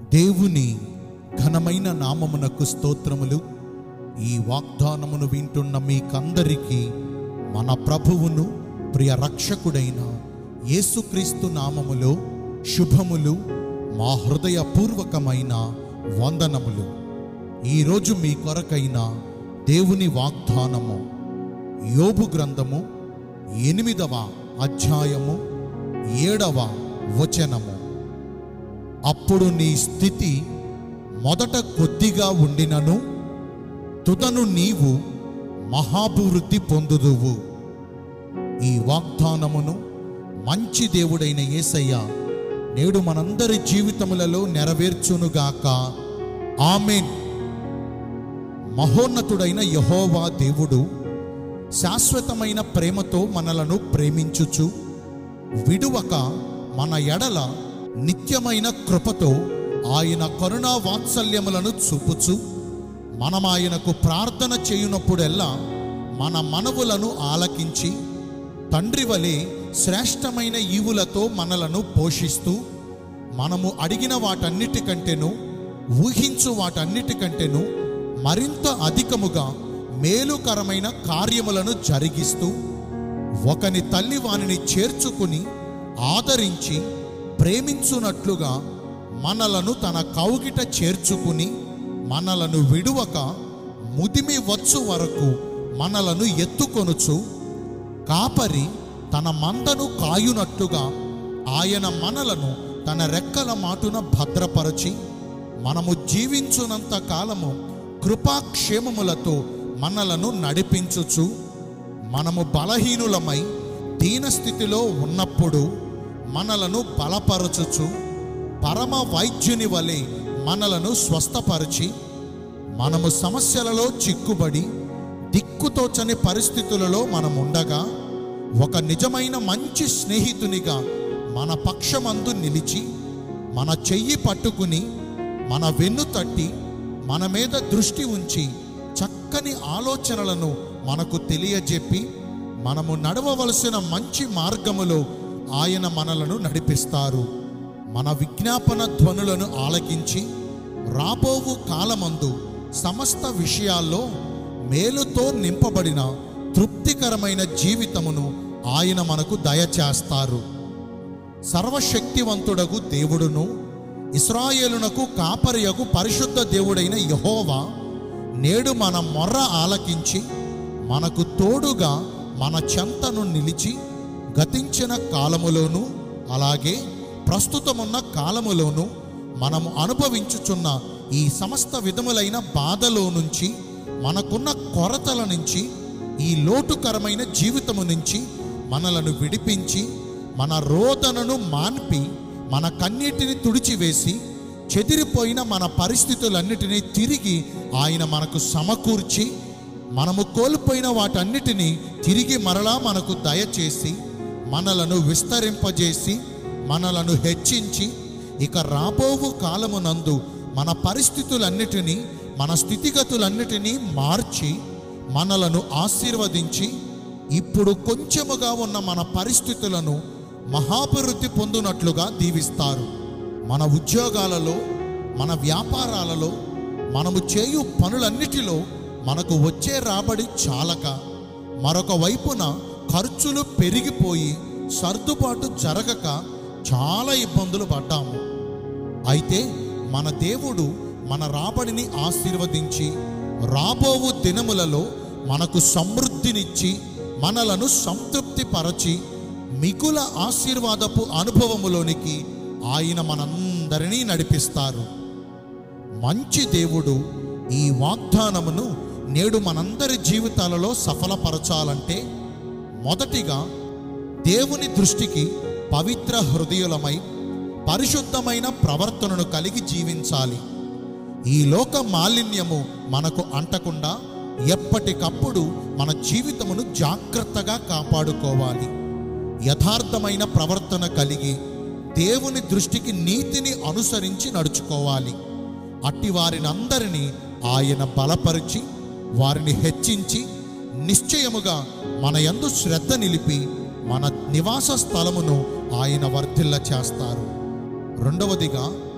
దేవుని ఘనమైన నామమునకు స్తోత్రములు ఈ వాగ్దానమును వింటున్న మీకందరికీ మన ప్రభువును ప్రియ రక్షకుడైన యేసుక్రీస్తు నామములో శుభములు మా హృదయపూర్వకమైన వందనములు ఈరోజు మీ కొరకైన దేవుని వాగ్దానము యోబు గ్రంథము ఎనిమిదవ అధ్యాయము ఏడవ వచనము అప్పుడు నీ స్థితి మొదట కొద్దిగా ఉండినను తుదను నీవు మహాభివృద్ధి పొందుదువు ఈ వాగ్దానమును మంచి దేవుడైన యేసయ్య నేడు మనందరి జీవితములలో నెరవేర్చునుగాక ఆమెన్ మహోన్నతుడైన యహోవా దేవుడు శాశ్వతమైన ప్రేమతో మనలను ప్రేమించుచు విడువక మన ఎడల నిత్యమైన కృపతో ఆయన కరుణా వాత్సల్యములను చూపుచు మనం ఆయనకు ప్రార్థన చేయునప్పుడెల్లా మన మనవులను ఆలకించి తండ్రి వలె శ్రేష్టమైన ఈవులతో మనలను పోషిస్తూ మనము అడిగిన వాటన్నిటికంటేను ఊహించు వాటన్నిటికంటేను మరింత అధికముగా మేలుకరమైన కార్యములను జరిగిస్తూ ఒకని తల్లి వానిని చేర్చుకుని ఆదరించి ప్రేమించునట్లుగా మనలను తన కౌగిట చేర్చుకుని మనలను విడువక ముదిమి వచ్చు వరకు మనలను ఎత్తుకొనుచు కాపరి తన మందను కాయునట్టుగా ఆయన మనలను తన రెక్కల మాటున భద్రపరచి మనము జీవించునంత కాలము కృపాక్షేమములతో మనలను నడిపించుచు మనము బలహీనులమై దీనస్థితిలో ఉన్నప్పుడు మనలను బలపరచుచు పరమ వైద్యుని వలె మనలను స్వస్థపరిచి మనము సమస్యలలో చిక్కుబడి దిక్కుతోచని పరిస్థితులలో మనం ఉండగా ఒక నిజమైన మంచి స్నేహితునిగా మన పక్షమందు నిలిచి మన చెయ్యి పట్టుకుని మన వెన్ను తట్టి మన మీద దృష్టి ఉంచి చక్కని ఆలోచనలను మనకు తెలియజెప్పి మనము నడవవలసిన మంచి మార్గములో ఆయన మనలను నడిపిస్తారు మన విజ్ఞాపన ధ్వనులను ఆలకించి రాబోవు కాలమందు సమస్త విషయాల్లో మేలుతో నింపబడిన తృప్తికరమైన జీవితమును ఆయన మనకు దయచేస్తారు సర్వశక్తివంతుడగు దేవుడును ఇస్రాయేలునకు కాపరియగు పరిశుద్ధ దేవుడైన యహోవా నేడు మన మొర్ర ఆలకించి మనకు తోడుగా మన చెంతను నిలిచి గతించిన కాలములోను అలాగే ప్రస్తుతమున్న కాలములోను మనము అనుభవించుచున్న ఈ సమస్త విధములైన బాధలో నుంచి మనకున్న కొరతల నుంచి ఈ లోటుకరమైన జీవితము నుంచి మనలను విడిపించి మన రోదనను మాన్పి మన కన్నీటిని తుడిచివేసి చెదిరిపోయిన మన పరిస్థితులన్నిటినీ తిరిగి ఆయన మనకు సమకూర్చి మనము కోల్పోయిన వాటన్నిటినీ తిరిగి మరలా మనకు దయచేసి మనలను విస్తరింపజేసి మనలను హెచ్చించి ఇక రాబోవు కాలమునందు మన పరిస్థితులన్నిటినీ మన స్థితిగతులన్నిటినీ మార్చి మనలను ఆశీర్వదించి ఇప్పుడు కొంచెముగా ఉన్న మన పరిస్థితులను మహాభివృద్ధి పొందునట్లుగా దీవిస్తారు మన ఉద్యోగాలలో మన వ్యాపారాలలో మనము చేయు పనులన్నిటిలో మనకు వచ్చే రాబడి చాలక మరొక వైపున ఖర్చులు పెరిగిపోయి సర్దుబాటు జరగక చాలా ఇబ్బందులు పడ్డాము అయితే మన దేవుడు మన రాబడిని ఆశీర్వదించి రాబోవు దినములలో మనకు సమృద్ధినిచ్చి మనలను సంతృప్తిపరచి మిగుల ఆశీర్వాదపు అనుభవములోనికి ఆయన మనందరినీ నడిపిస్తారు మంచి దేవుడు ఈ వాగ్దానమును నేడు మనందరి జీవితాలలో సఫలపరచాలంటే మొదటిగా దేవుని దృష్టికి పవిత్ర హృదయులమై పరిశుద్ధమైన ప్రవర్తనను కలిగి జీవించాలి ఈ లోక మాలిన్యము మనకు అంటకుండా ఎప్పటికప్పుడు మన జీవితమును జాగ్రత్తగా కాపాడుకోవాలి యథార్థమైన ప్రవర్తన కలిగి దేవుని దృష్టికి నీతిని అనుసరించి నడుచుకోవాలి అట్టి వారిని అందరినీ ఆయన బలపరిచి వారిని హెచ్చించి నిశ్చయముగా మన యందు శ్రద్ధ నిలిపి మన నివాస స్థలమును ఆయన వర్ధిల్ల చేస్తారు రెండవదిగా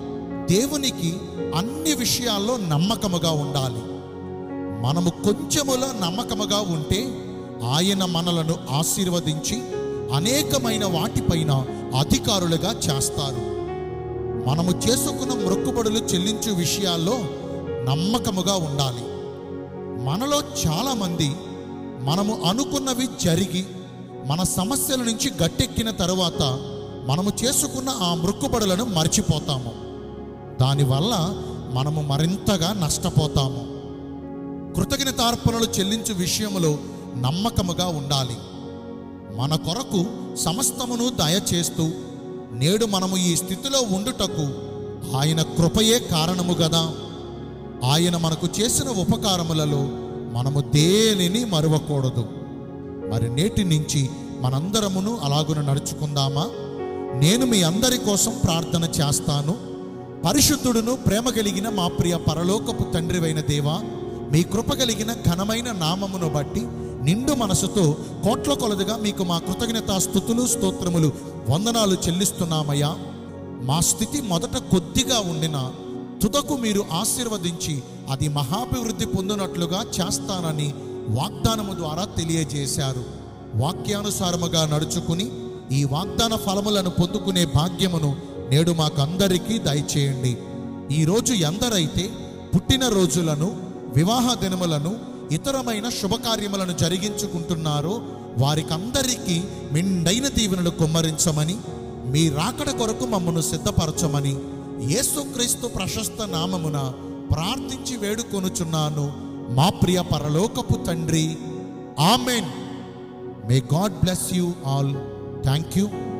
దేవునికి అన్ని విషయాల్లో నమ్మకముగా ఉండాలి మనము కొంచెములో నమ్మకముగా ఉంటే ఆయన మనలను ఆశీర్వదించి అనేకమైన వాటిపైన అధికారులుగా చేస్తారు మనము చేసుకున్న మొక్కుబడులు చెల్లించు విషయాల్లో నమ్మకముగా ఉండాలి మనలో చాలామంది మనము అనుకున్నవి జరిగి మన సమస్యల నుంచి గట్టెక్కిన తరువాత మనము చేసుకున్న ఆ మొక్కుబడులను మర్చిపోతాము దానివల్ల మనము మరింతగా నష్టపోతాము కృతజ్ఞతార్పణలు చెల్లించు విషయములో నమ్మకముగా ఉండాలి మన కొరకు సమస్తమును దయచేస్తూ నేడు మనము ఈ స్థితిలో ఉండుటకు ఆయన కృపయే కారణము గదా ఆయన మనకు చేసిన ఉపకారములలో మనము దేనిని మరువకూడదు మరి నేటి నుంచి మనందరమును అలాగున నడుచుకుందామా నేను మీ అందరి కోసం ప్రార్థన చేస్తాను పరిశుద్ధుడును ప్రేమ కలిగిన మా ప్రియ పరలోకపు తండ్రివైన దేవా మీ కృప కలిగిన ఘనమైన నామమును బట్టి నిండు మనసుతో కోట్ల కొలదిగా మీకు మా కృతజ్ఞతా స్థుతులు స్తోత్రములు వందనాలు చెల్లిస్తున్నామయ్యా మా స్థితి మొదట కొద్దిగా ఉండిన తుదకు మీరు ఆశీర్వదించి అది మహాభివృద్ధి పొందినట్లుగా చేస్తానని వాగ్దానము ద్వారా తెలియజేశారు వాక్యానుసారముగా నడుచుకుని ఈ వాగ్దాన ఫలములను పొందుకునే భాగ్యమును నేడు మాకందరికీ దయచేయండి ఈరోజు ఎందరైతే పుట్టిన రోజులను వివాహ దినములను ఇతరమైన శుభకార్యములను జరిగించుకుంటున్నారో వారికందరికీ మెండైన దీవెనలు కుమ్మరించమని మీ రాకడ కొరకు మమ్మను సిద్ధపరచమని యేసుక్రీస్తు ప్రశస్త నామమున ప్రార్థించి వేడుకొనుచున్నాను మా ప్రియ పరలోకపు తండ్రి amen may God bless you all thank you